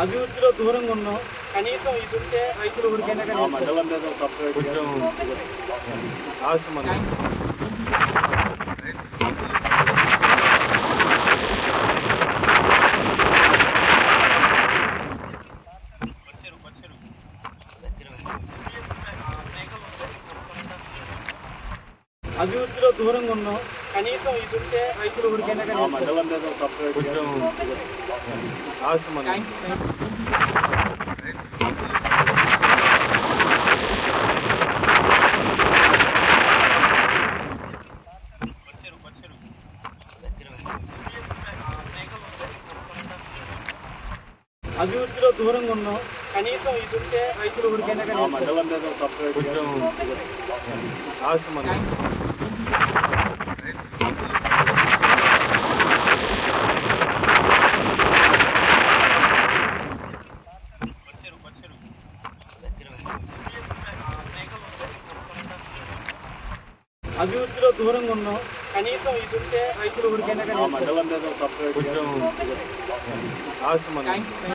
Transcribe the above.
అభివృద్ధిలో దూరంగా ఉన్నాం కనీసం ఇది ఉంటే రైతులు ఊరికైనా కానీ మండలం మీద సపరేట్ కొంచెం లాస్ట్ మన అభివృద్ధిలో దూరంగా ఉన్నాం కనీసం ఇది ఉంటే రైతులు ఊరికైనా కానీ మండలం మీద సపరేట్ కొంచెం లాస్ట్ మన అభివృద్ధిలో దూరంగా ఉన్నాం కనీసం ఇది ఉంటే రైతులు ఊరికైనా కానీ మండలం మీద సపరేట్ కొంచెం లాస్ట్ మన అభివృద్ధిలో దూరంగా ఉన్నాం కనీసం ఇది ఉంటే రైతులు ఊరికైనా కానీ మండలం మీద సపరేట్ కొంచెం లాస్ట్ మన